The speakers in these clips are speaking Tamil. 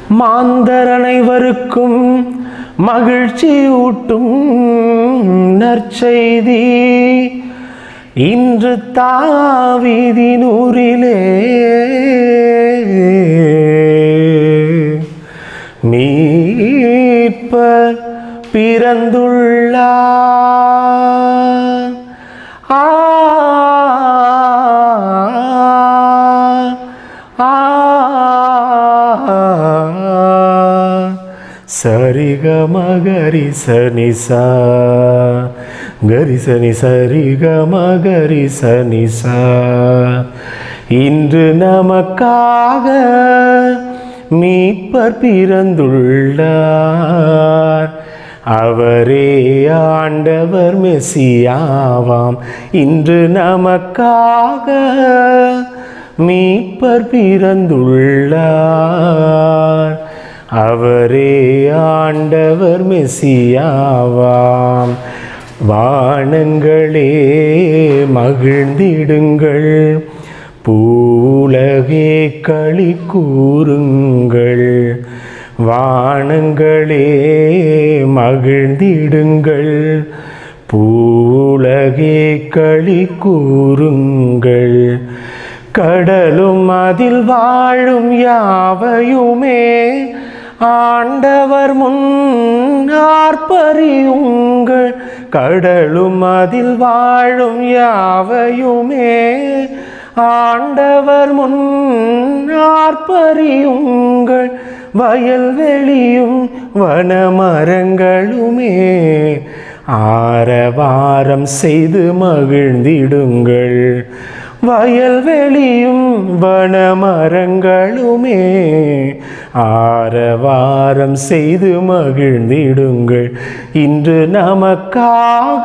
மாந்தர் அனைவருக்கும் மகிழ்ச்சி ஊட்டும் நற்செய்தி இன்று தாவீதினூரிலே மீட்பர் பிறந்துள்ளார் ஆ ஆ சரிக மகரி சனிசா கரி சனி சரிக மகரி சனிசா இன்று நமக்காக மீட்பர் பிறந்துள்ளார் அவரே ஆண்டவர் மெசியாவாம் இன்று நமக்காக மீட்பர் பிறந்துள்ளார் அவரே ஆண்டவர் மெசியாவாம் வானங்களே மகிழ்ந்திடுங்கள் பூலகே களி கூறுங்கள் வானங்களே மகிழ்ந்திடுங்கள் பூலகே களி கூறுங்கள் கடலும் அதில் வாழும் யாவையுமே ஆண்டவர் முன் ஆர்ப்பரியுங்கள் கடலும் அதில் வாழும் யாவையுமே ஆண்டவர் முன் ஆர்ப்பரியுங்கள் வயல்வெளியும் வனமரங்களுமே ஆரவாரம் செய்து மகிழ்ந்திடுங்கள் வயல்வெளியும் வனமரங்களுமே ஆரவாரம் செய்து மகிழ்ந்திடுங்கள் இன்று நமக்காக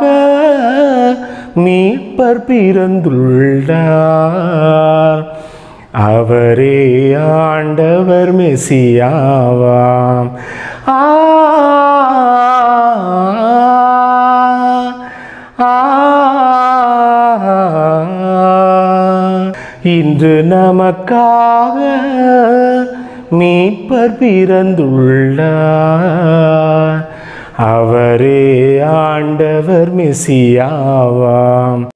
மீட்பர் பிறந்துள்ளார் அவரே ஆண்டவர் மெசியாவாம் ஆ ஆ இன்று நமக்காக மீட்பர் பிறந்துள்ளார் அவரே ஆண்டவர் மெசியாவாம்